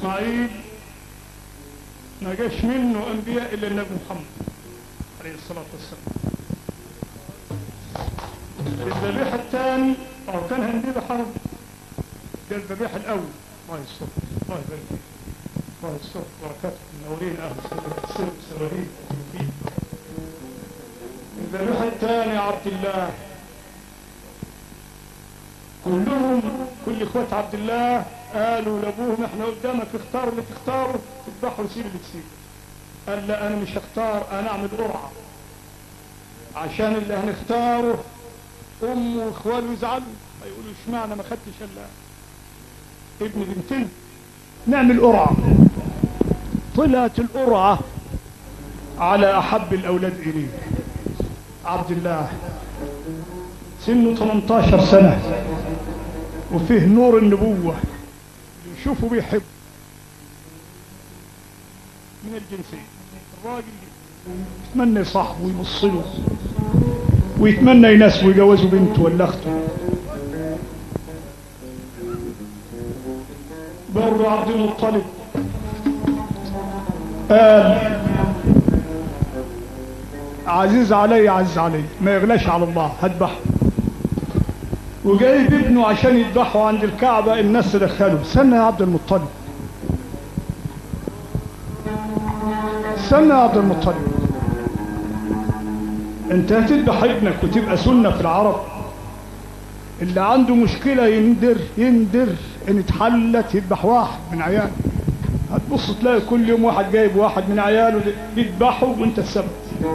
إسماعيل ما جاش منه أنبياء إلا النبي محمد عليه الصلاة والسلام الذبيحة الثاني أو كان هندي حرب ده الذبيحة الأول الله يستر الله يبارك فيك الله يستر بركاته منورين أهل السر السوارين الذبيحة الثاني عبد الله كلهم كل اخوات عبد الله قالوا لابوهم احنا قدامك اختار اللي تختاره تذبحه وسيب اللي تسيبه قال لا انا مش هختار انا اعمل قرعه عشان اللي هنختاره امه واخواله يزعلوا هيقولوا اشمعنى ما خدتش الا ابن بنتنا نعمل قرعه طلعت القرعه على احب الاولاد اليه عبد الله سنه 18 سنه وفيه نور النبوة يشوفه بيحب من الجنسين الراجل يتمنى يصاحبه ويبص له ويتمنى يناسبه ويجوزه بنته ولا اخته بر عبد المطلب قال عزيز علي عزيز علي ما يغلاش على الله هذبحه وجايب ابنه عشان يذبحه عند الكعبة الناس تدخله استنى يا عبد المطلب استنى يا عبد المطلب انت هتذبح ابنك وتبقى سنة في العرب اللي عنده مشكلة يندر يندر ان اتحلت يذبح واحد من عياله هتبص تلاقي كل يوم واحد جايب واحد من عياله يذبحه وانت السبب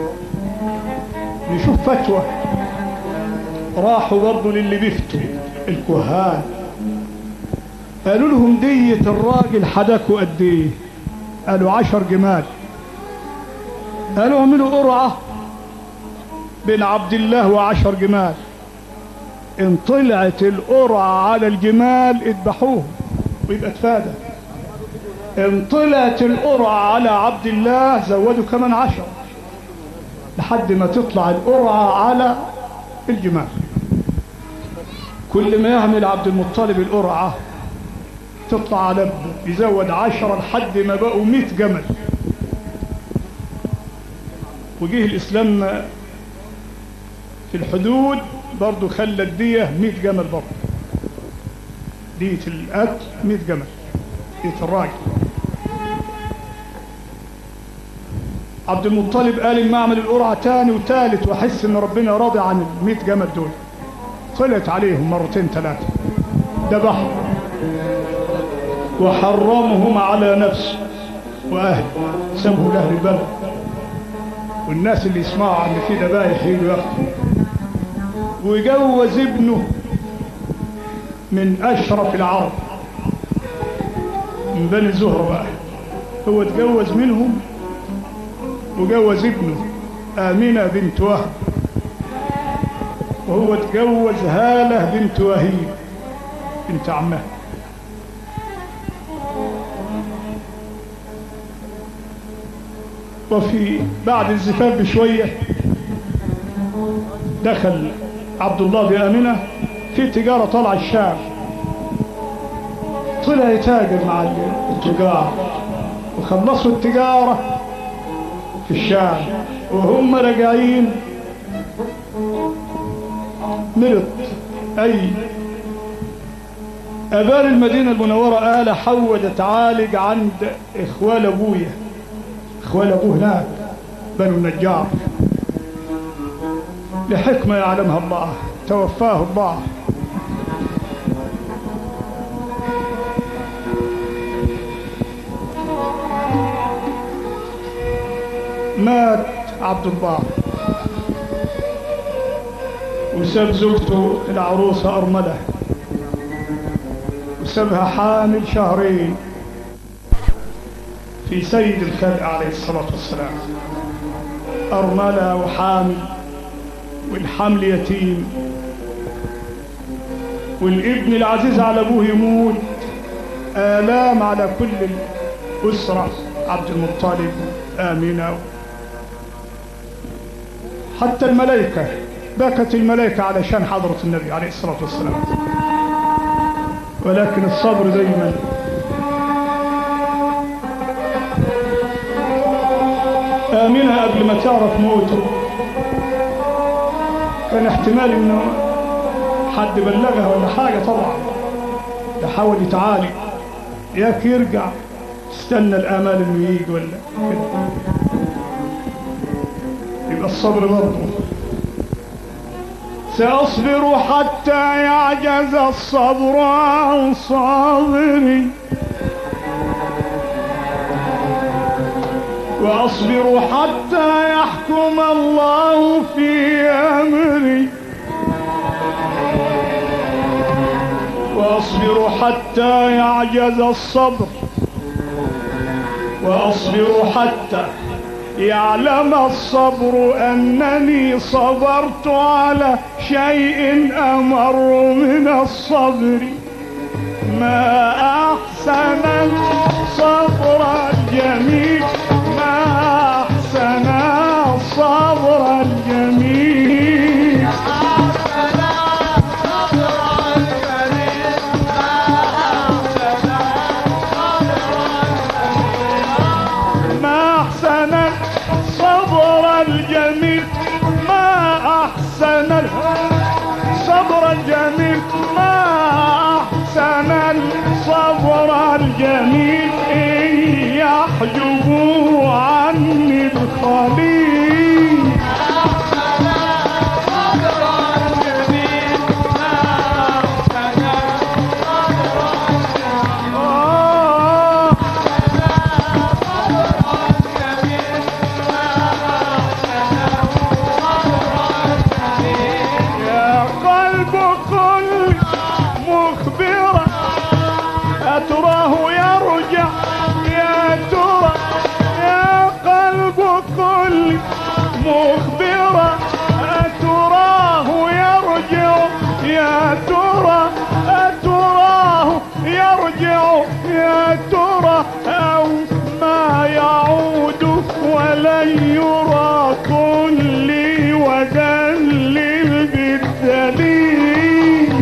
نشوف فتوى راحوا برضه للي بيفتوا الكهان قالوا لهم دية الراجل حداكوا قد ايه قالوا عشر جمال قالوا اعملوا قرعة بين عبد الله وعشر جمال ان طلعت القرعة على الجمال اذبحوه ويبقى اتفادى ان طلعت القرعة على عبد الله زودوا كمان عشر لحد ما تطلع القرعة على الجمال كل ما يعمل عبد المطلب القرعة تطلع على ابنه يزود عشرة لحد ما بقوا مئة جمل وجيه الإسلام في الحدود برضو خلى الدية مئة جمل برضو دية القتل مئة جمل دية الراجل عبد المطلب قال إما أعمل القرعة تاني وتالت وأحس إن ربنا راضي عن المئة جمل دول طلعت عليهم مرتين ثلاثة ذبحهم وحرمهم على نفسه وأهله سمه لأهل البلد والناس اللي يسمعوا عن في ذبايح يجوا ياخدوا وجوز ابنه من أشرف العرب من بني زهرة بقى هو اتجوز منهم وجوز ابنه آمنة بنت وهب وهو اتجوز هالة بنت وهيب بنت عمها وفي بعد الزفاف بشوية دخل عبد الله بآمنة في تجارة طلع الشام طلع يتاجر مع التجار وخلصوا التجارة في الشام وهم راجعين مرض أي أبان المدينة المنورة قال حود تعالج عند إخوال أبويا إخوال أبوه هناك بنو النجار لحكمة يعلمها الله توفاه الله مات عبد الله وساب زوجته العروسة أرملة وسابها حامل شهرين في سيد الخلق عليه الصلاة والسلام أرملة وحامل والحمل يتيم والابن العزيز على أبوه يموت آلام على كل الأسرة عبد المطلب آمنة حتى الملائكة بكت الملائكة علشان حضرة النبي عليه الصلاة والسلام ولكن الصبر دايما ربنا قبل ما تعرف موته كان احتمال انه حد بلغها ولا حاجة طبعا ده حاول يتعالج ياك يرجع استنى الامال انه يجي ولا كده يبقى الصبر برضه سأصبر حتى يعجز الصبر عن صابري وأصبر حتى يحكم الله في أمري وأصبر حتى يعجز الصبر وأصبر حتى يعلم الصبر أنني صبرت على شيء أمر من الصبر ما أحسن الصبر الجميل ما أحسن الصبر الجميل ما أحسن الصبر الجميل ما أحسن الصبر الجميل ما أحسن الصبر الجميل إن يحجب عني الخليل آه يا قلب كل مخبرة أتراه يرجع يا ترى يا قلب كل مخبرة أتراه يرجع يا ترى أتراه يرجع يا ترى أو ما يعود ولن يرى كلي ودلل بالدليل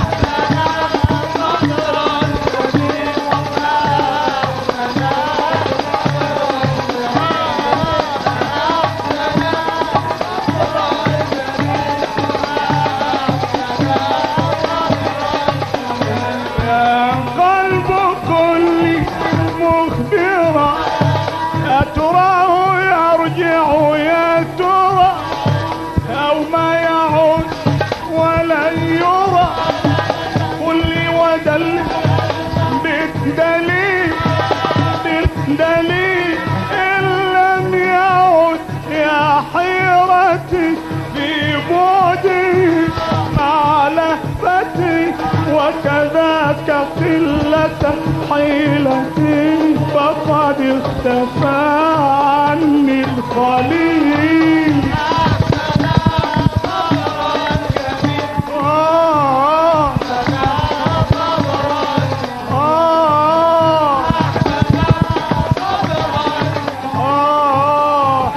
يا قلب كل مخبرة أتراه يرجع يا ترى أو ما يعود ولن يرى قل لي ودل بالدليل بالدليل إن لم يعد يا حيرتي في بعدي مع لهفتي وكذاك قلة حيلتي فقد اختفى عني الخليل آه آه آه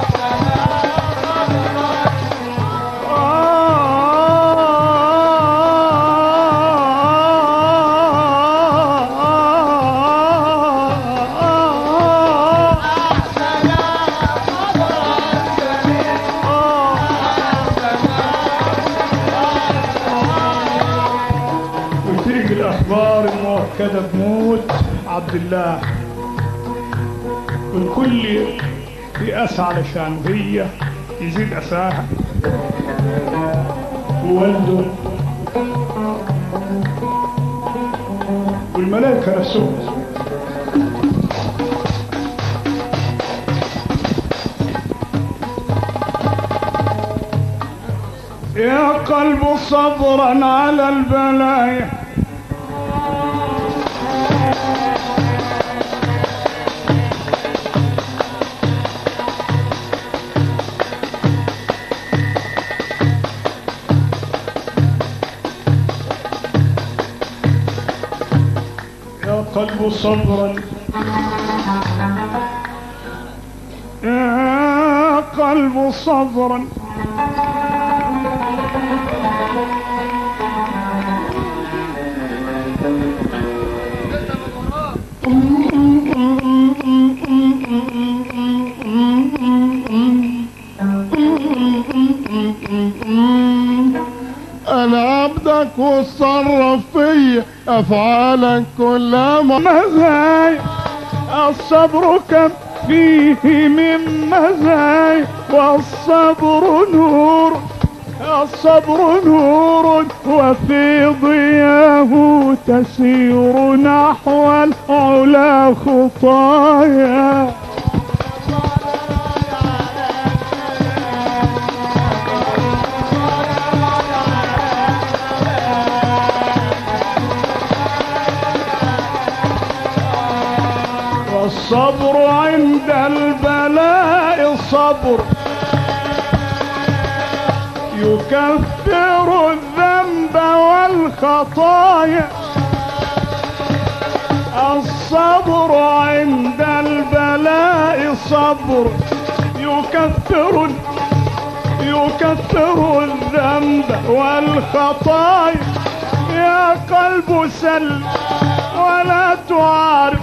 وتلك الأخبار المؤكدة بموت عبد الله والكل يأس علشان هي يزيد أساها وولده والملائكة نفسهم يا قلب صبرا على البلايا يا قلب صبرا يا قلب صبرا أفعالك كل مزايا الصبر كم فيه من مزايا والصبر نور الصبر نور وفي ضياه تسير نحو العلا خطايا والصبر عند البلاء صبر يكفر الذنب والخطايا الصبر عند البلاء صبر يكفر يكفر الذنب والخطايا يا قلب سل ولا تعارف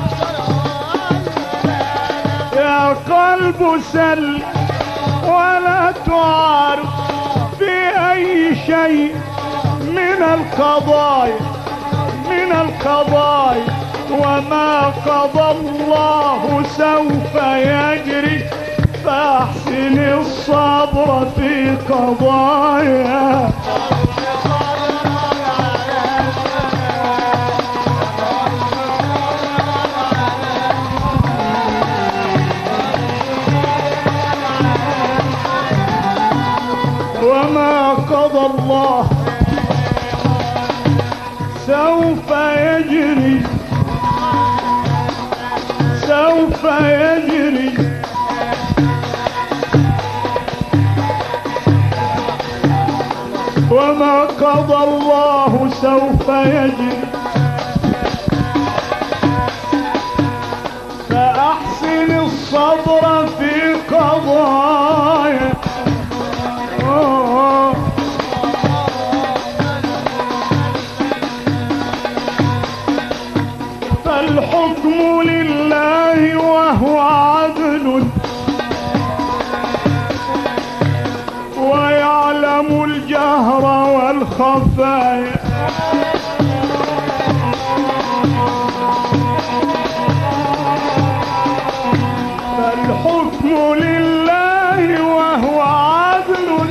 يا قلب سل ولا تعارف في أي شيء من القضايا من القضايا وما قضى الله سوف يجري فاحسن الصبر في قضايا وما قضى الله سوف يجري سوف يجري وما قضى الله سوف يجري فأحسن الصبر في قضايا آه. فالحكم لله وهو عدل ويعلم الجهر والخفايا فالحكم لله وهو عدل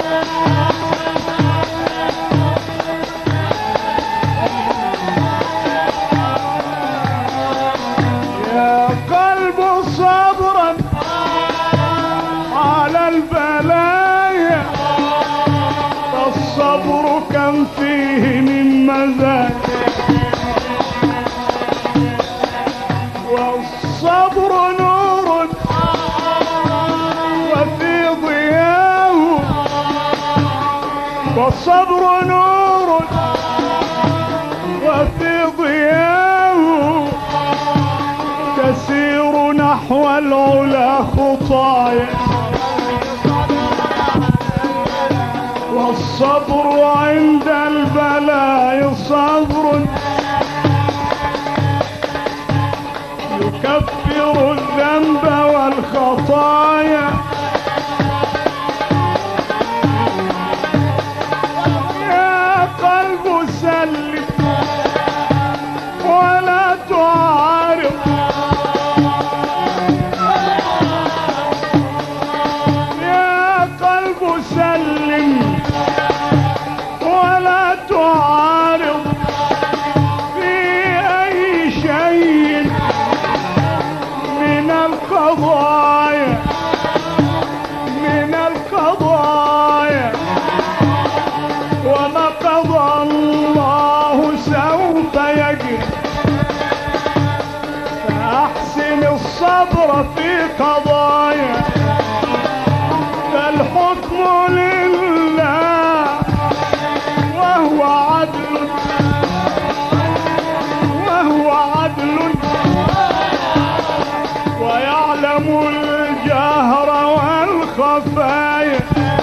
يا قلب صبرا على البلايا فالصبر كم فيه من مزايا والصبر نور وفي ضياه والصبر نور وفي ضياه تسير نحو العلا خطايا والصبر عند البلاء صبر يكفر الذنب والخطايا يا قلب سلم ولا تعارض يا قلب سلم ولا تعارض في أي شيء من القضايا من القضايا وما قضى الله سوف يجري فأحسن الصبر في قضايا فالحكم لله وهو عدل وهو عدل ويعلم الجهر والخفايا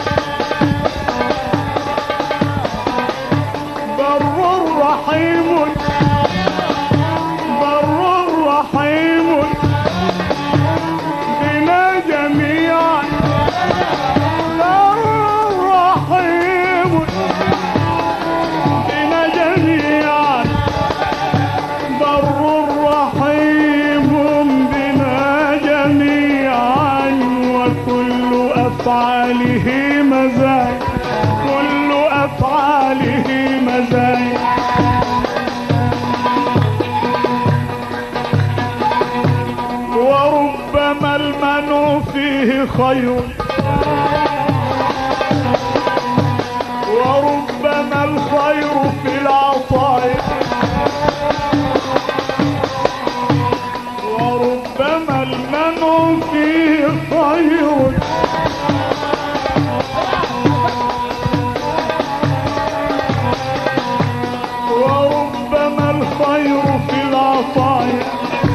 بر رحيم بر رحيم بنا جميعا بر رحيم بنا جميعا أفعاله مزايا كل أفعاله مزايا وربما المنع فيه خير وربما الخير في العطايا وربما المنع فيه خير وربما الخير في العطايا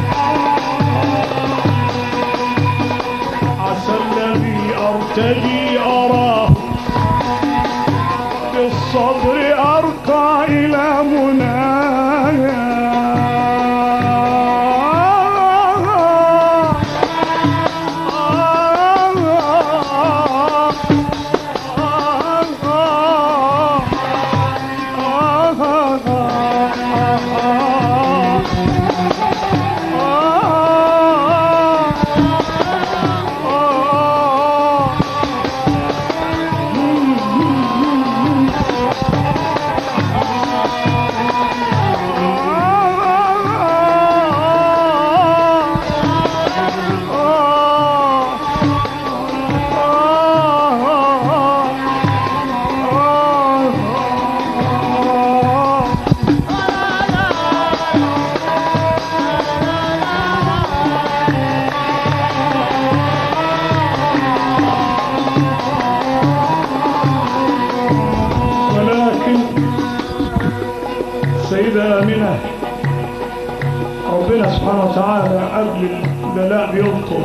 عسى الذي ارتدي اراه بالصبر ارقى الى منايا ولكن سيدة آمنة ربنا سبحانه وتعالى قبل البلاء بيلطف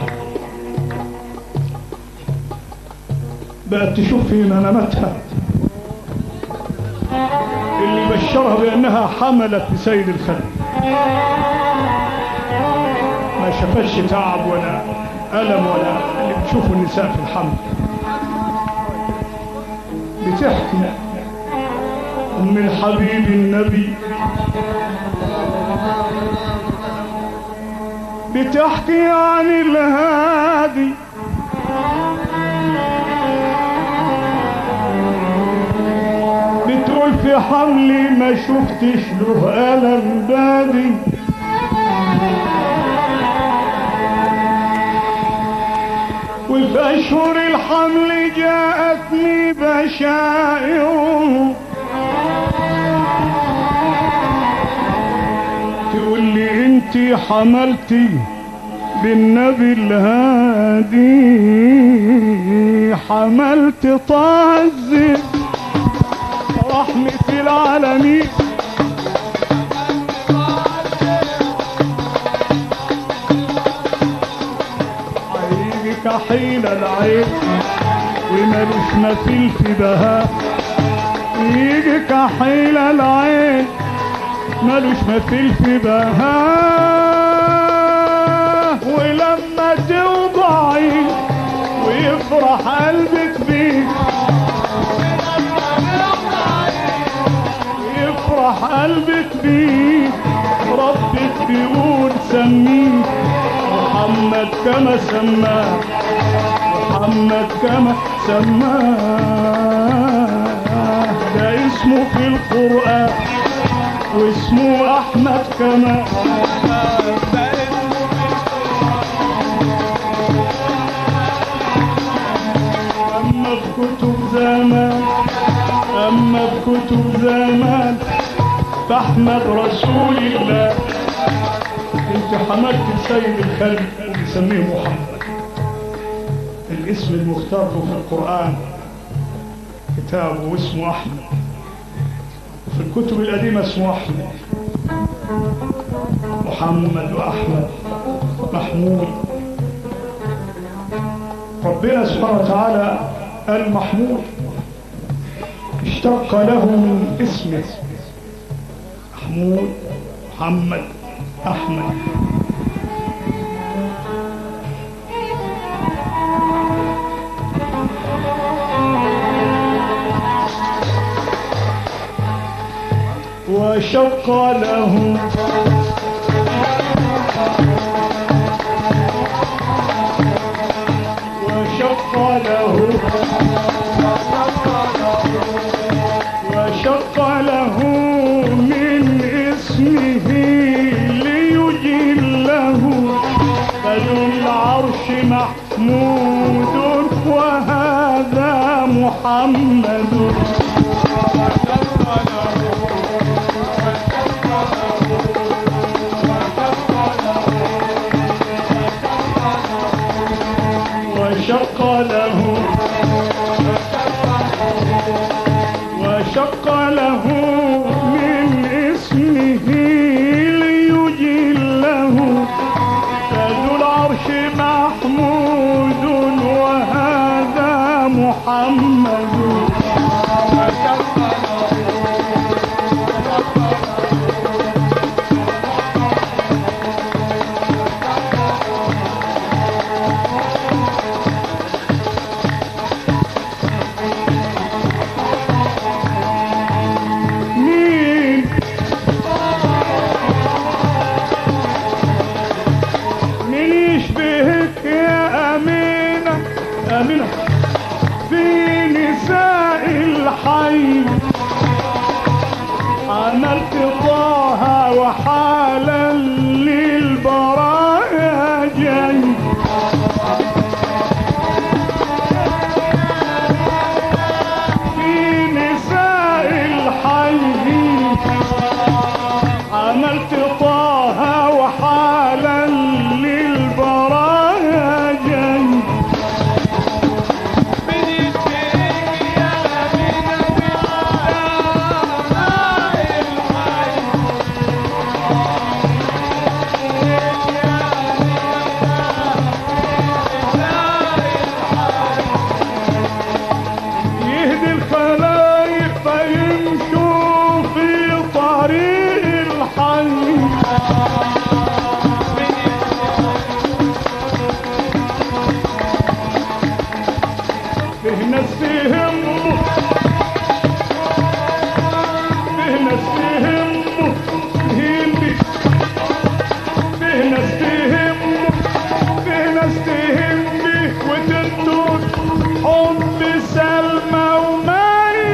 بقت تشوف في منامتها اللي بشرها بأنها حملت بسيد الخلق ما شافتش تعب ولا ألم ولا اللي بتشوفه النساء في الحمل بتحكي أم الحبيب النبي بتحكي عن الهادي بتقول في حملي ما شفتش له ألم بادي وفي أشهر الحمل جاءتني بشائر تقول لي انت حملتي بالنبي الهادي حملت طه الزين رحمة العالمين هيجي كحيل العين ومالوش مثيل في بهاء يجي كحيل العين مالوش مثيل في بهاء ولما توضعي ويفرح قلبك بيك يفرح قلبك بيك ربك بيقول سميه محمد كما سماه محمد كما سماه ده اسمه في القرآن واسمه أحمد كما أما بكتب زمان أما بكتب زمان فاحمد رسول الله انت حملت السيد الخلق بيسميه محمد الاسم المختار في القرآن كتابه اسمه أحمد في الكتب القديمة اسمه أحمد محمد وأحمد محمود ربنا سبحانه وتعالى المحمود اشتق له من اسمه محمود محمد أحمد وشق له وشق له محمود وهذا محمد وشق له وشق له من اسمه ليجله فذو العرش محمود وهذا محمد مين مين يشبهك يا أمينة أمينة في نساء الحي عملت طه وحالا للبرايا جاي في نساء الحي عملت طه وحالا للبرايا جاي يهدي الخلايق فيمشوا في طريق الحي فيه ناس تهمه فيه ناس تهمه تهمني فيه ناس تهمه فيه ناس تهمني وتنطر حب سلمى ومي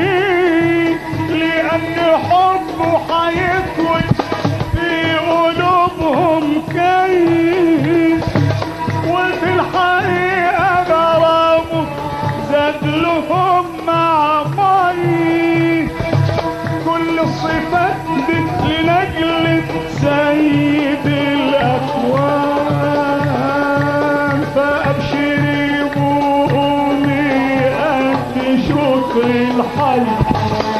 لأن حبه حيكون في قلوبهم كيس وفي الحقيقة غرامه زاد لهم مع مي كل الصفات دي لنجل سيد الأكوان فأبشري بقومي قد شكر الحي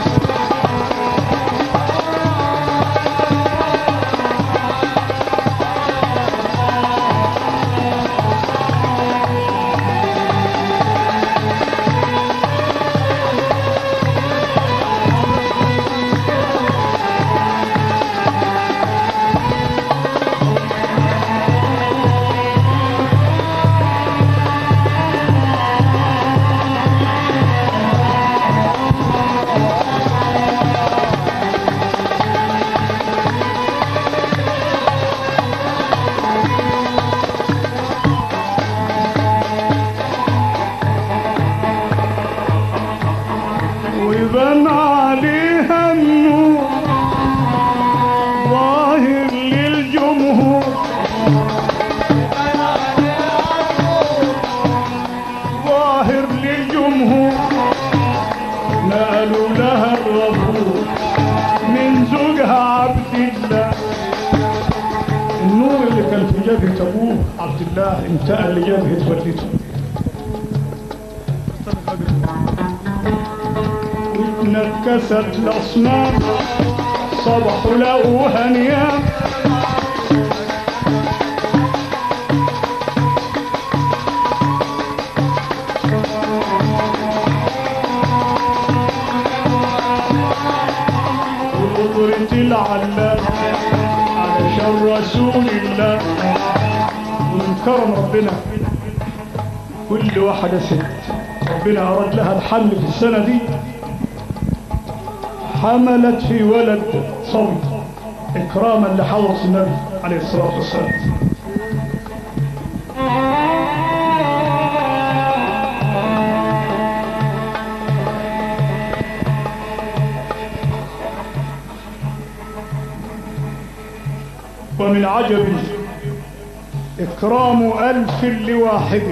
ويبان عليها النور ظاهر للجمهور ظاهر للجمهور نالوا لها الغفور من زوجها عبد الله النور اللي كان في جبهة أبوه عبد الله انتقل لجبهة والدته اتنكست الأصنام صبحوا لقوها نيام وقدرة العلام علشان رسول الله ومن كرم ربنا كل واحدة ست ربنا أراد لها الحمل في السنة دي حملت في ولد صبي إكراما لحضرة النبي عليه الصلاة والسلام ومن عجب إكرام ألف لواحد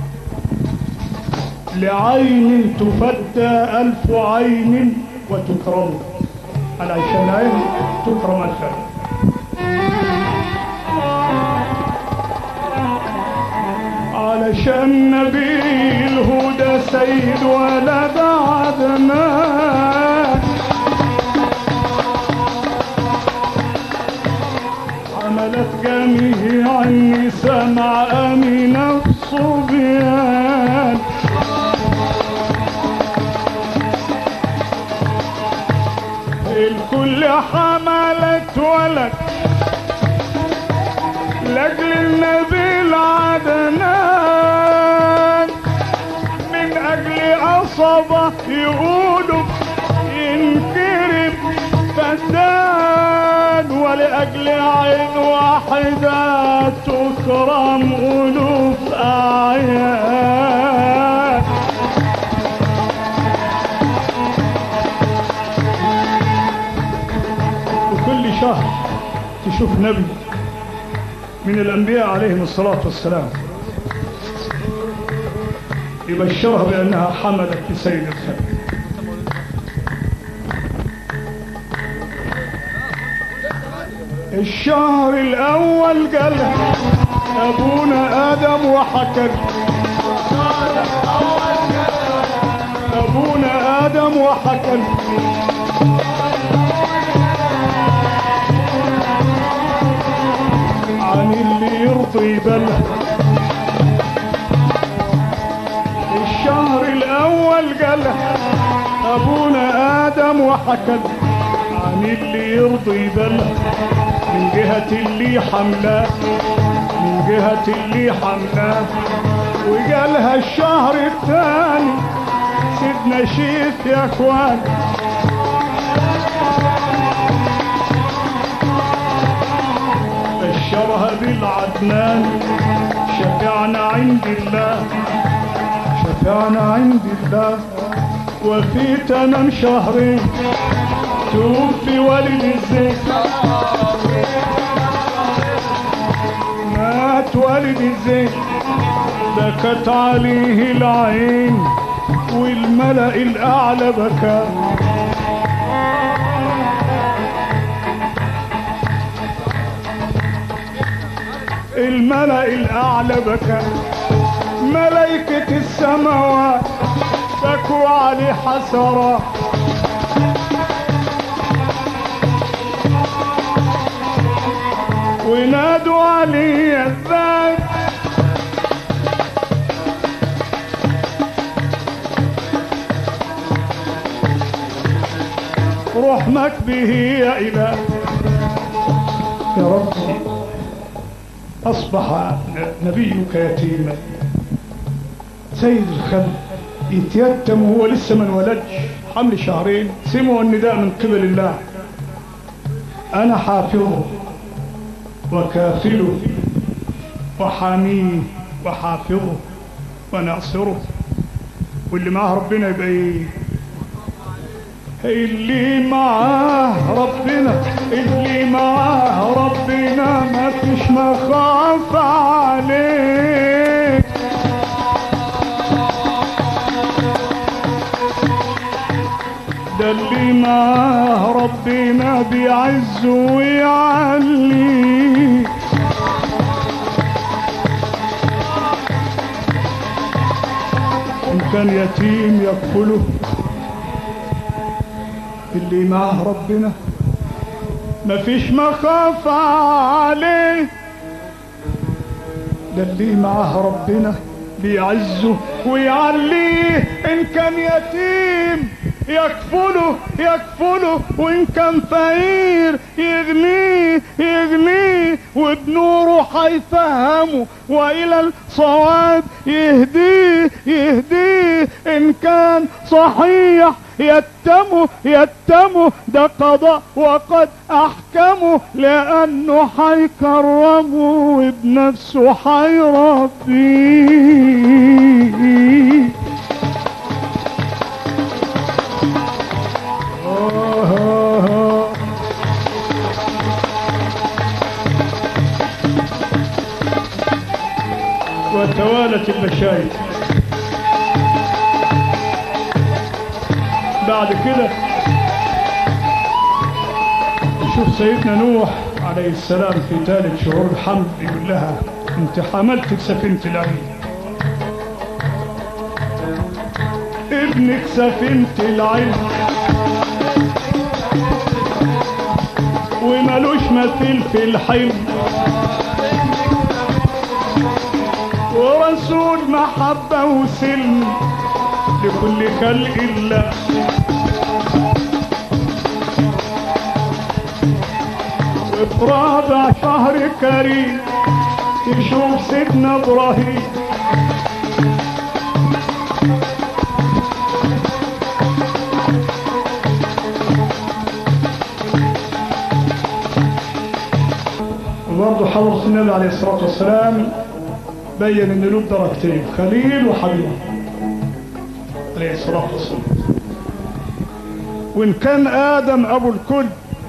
لعين تفتى ألف عين وتكرم على عشان عين تكرم ألف عين علشان نبي الهدى سيد ولد عدنان حملت جميع النساء مع أمين الصبيان الكل حملت ولد لاجل النبي العدنان من اجل عصبة يقولوا ينكرم فدان ولاجل عين واحدة تكرم الوف اعيان وكل شهر تشوف نبي من الأنبياء عليهم الصلاة والسلام يبشرها بأنها حملت لسيد الخلق الشهر الأول قال أبونا آدم وحكى أبونا آدم وحكى عن اللي يرضي بله الشهر الاول قال ابونا ادم وحكى عن اللي يرضي بله من جهة اللي حملاه من جهة اللي حملاه وقالها الشهر الثاني سيدنا شيف يا اخوان بشرها بالعدنان شفعنا عند الله شفعنا عند الله وفي تمام شهرين توفي والد الزين مات والد الزين بكت عليه العين والملأ الأعلى بكى الملأ الأعلى بكى ملائكة السماوات بكوا عليه حسرة ونادوا عليه الذات رحمك به يا إله يا ربي أصبح نبيك يتيما سيد الخلق يتيتم وهو لسه ما انولدش حمل شهرين سمعوا النداء من قبل الله أنا حافظه وكافله وحاميه وحافظه وناصره واللي معاه ربنا يبقى ايه اللي معاه ربنا اللي معاه ربنا ما فيش مخاف عليه ده اللي معاه ربنا بيعز ويعلي إن كان يتيم يكفله اللي معاه ربنا مفيش مخاف عليه ده اللي معاه ربنا بيعزه ويعليه ان كان يتيم يكفله يكفله وان كان فقير يغنيه يغنيه وبنوره هيفهمه والى الصواب يهديه يهديه ان كان صحيح يتمه يتمه ده قضاء وقد احكمه لانه هيكرمه وبنفسه هيربيه آه آه آه. وتوالت المشايخ بعد كده نشوف سيدنا نوح عليه السلام في ثالث شهور الحمل يقول لها انت حملت سفينة العين ابنك سفينة العين وملوش مثيل في الحلم ورسول محبة وسلم لكل خلق الله وفي رابع شهر كريم تشوف سيدنا ابراهيم وبرضه حضرة النبي عليه الصلاة والسلام بين ان له درجتين خليل وحبيب عليه الصلاة والسلام وان كان ادم ابو الكل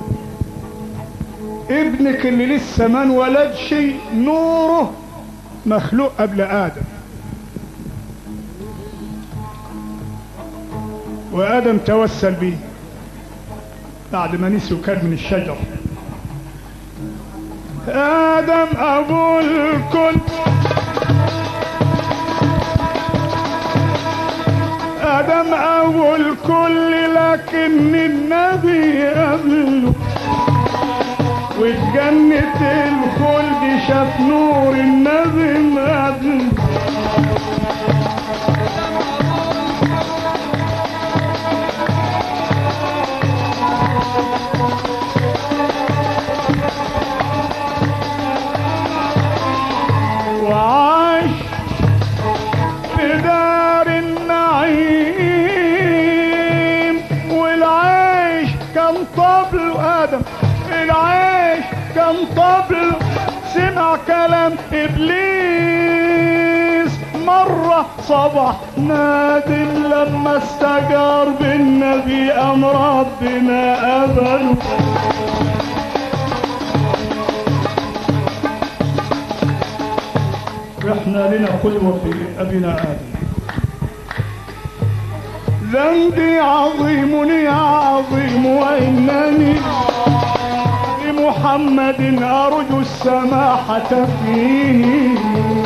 ابنك اللي لسه ما انولدش نوره مخلوق قبل ادم وادم توسل بيه بعد ما نسي وكان من الشجر ادم ابو الكل ادم ابو الكل لكن النبي قبله وجنة الخلد شاف نور النبي مقبل وعاش في دار النعيم والعيش كان طبل ادم العيش كان طبل سمع كلام ابليس مرة صبح نادم لما استجار بالنبي ام ربنا قبله احنا لنا قدوة في ابينا ادم ذنبي عظيم يا عظيم وانني لمحمد ارجو السماحة فيه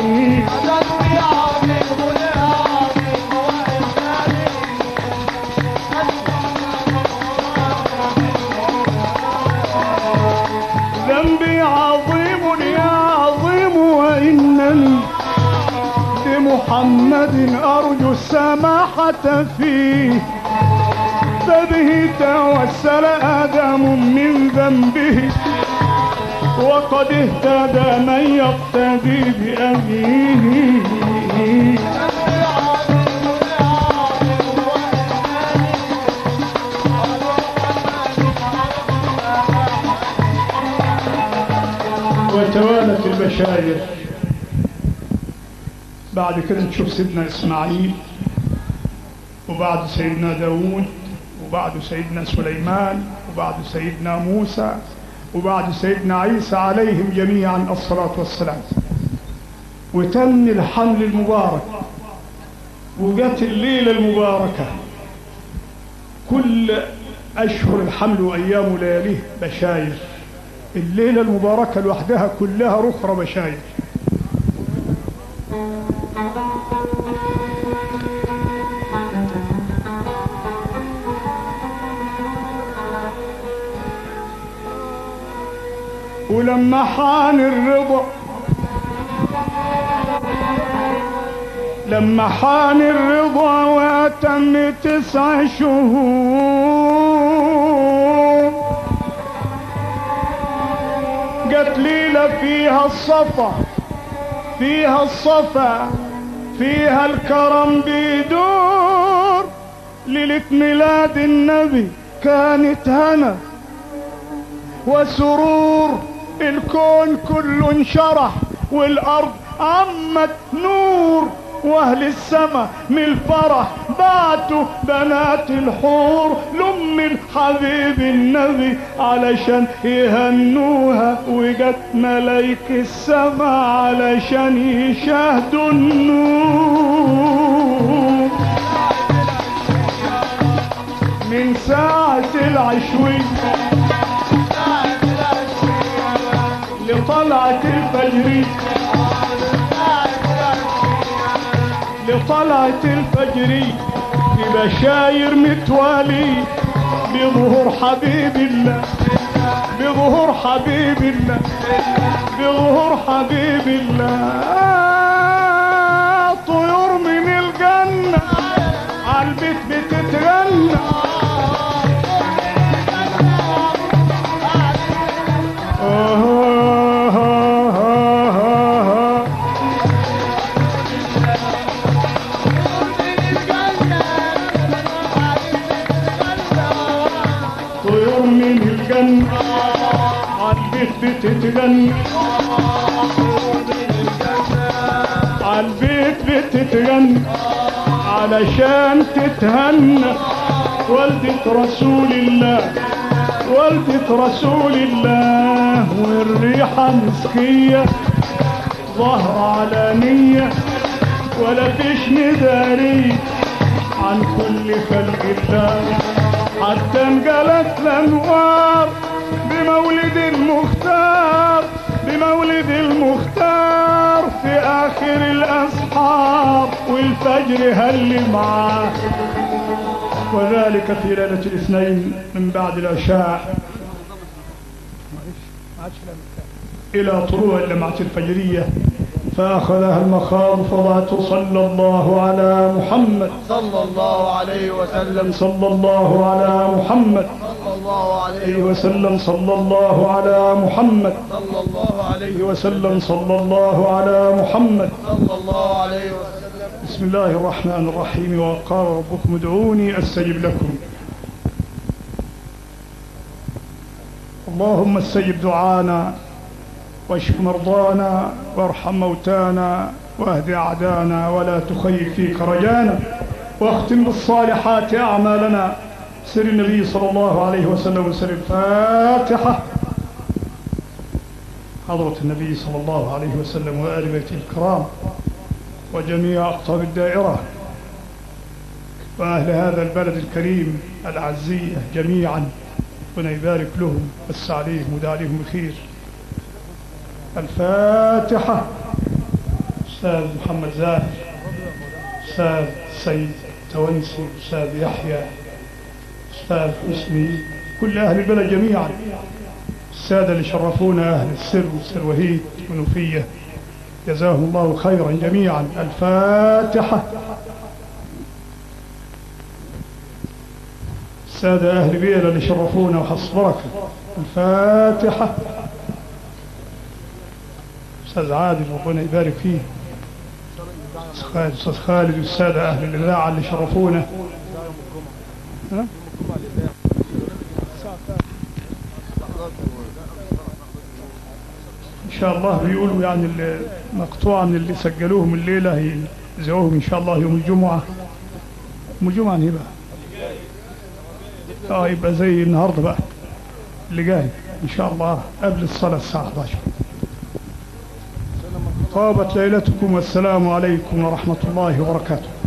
ذنبي عظيم يا عظيم وانني لمحمد ارجو السماحة فيه فبه توسل ادم من ذنبه وقد اهتدى من يقتدي بأبيه وتوالت البشاير بعد كده نشوف سيدنا إسماعيل وبعد سيدنا داود وبعد سيدنا سليمان وبعد سيدنا موسى وبعد سيدنا عيسى عليهم جميعا الصلاة والسلام وتم الحمل المبارك وجت الليلة المباركة كل أشهر الحمل وأيام لياليه بشاير الليلة المباركة لوحدها كلها رخرة بشاير ولما حان الرضا لما حان الرضا واتم تسع شهور جت ليلة فيها الصفا فيها الصفا فيها الكرم بيدور ليلة ميلاد النبي كانت هنا وسرور الكون كله انشرح والارض عمت نور واهل السما من الفرح بعتوا بنات الحور لأم الحبيب النبي علشان يهنوها وجت ملايك السما علشان يشاهدوا النور من ساعة العشوية لطلعة الفجر لطلعة الفجر في بشاير متوالي بظهور حبيب الله بظهور حبيب الله بظهور حبيب الله طيور من الجنة عالبيت بتتغنى طيور من الجنة عالبيت بتتغنى عالبيت بتتغنى علشان تتهنى والدة رسول الله والدة رسول الله والريحة مسكية ظهر علانية ولا فيش نداري عن كل خلق الله حتى انقلت الانوار بمولد المختار بمولد المختار في اخر الاسحار والفجر هل معاه وذلك في ليلة الاثنين من بعد العشاء إلى طلوع اللمعة الفجرية فأخذها المخاض فضعت صلى الله على محمد صلى الله عليه وسلم صلى الله على محمد صلى الله عليه عليه وسلم صلى الله على محمد صلى الله عليه عليه وسلم صلى الله على محمد صلى الله عليه وسلم بسم الله الرحمن الرحيم وقال ربكم ادعوني استجب لكم اللهم استجب دعانا واشف مرضانا وارحم موتانا واهد اعدانا ولا تخيب فيك رجانا واختم بالصالحات اعمالنا سر النبي صلى الله عليه وسلم وسر الفاتحه حضرة النبي صلى الله عليه وسلم وآل بيته الكرام وجميع أقطاب الدائرة وأهل هذا البلد الكريم العزية جميعا ربنا يبارك لهم بس عليهم ودع عليهم الخير الفاتحة أستاذ محمد زاهر أستاذ سيد تونسي أستاذ يحيى أستاذ حسني كل أهل البلد جميعا السادة اللي شرفونا أهل السر والسر وهيد ونوفية جزاهم الله خيرا جميعا الفاتحة السادة أهل بيلا اللي شرفونا وحص بركة الفاتحة أستاذ عادل ربنا يبارك فيه أستاذ خالد أستاذ خالد والسادة أهل الإذاعة اللي شرفونا ها؟ إن شاء الله بيقولوا يعني ال- مقطوعة من اللي سجلوهم الليلة يذيعوهم إن شاء الله يوم الجمعة يوم الجمعة هي بقى اه يبقى زي النهارده بقى اللي جاي إن شاء الله قبل الصلاة الساعة 11 طابت ليلتكم والسلام عليكم ورحمة الله وبركاته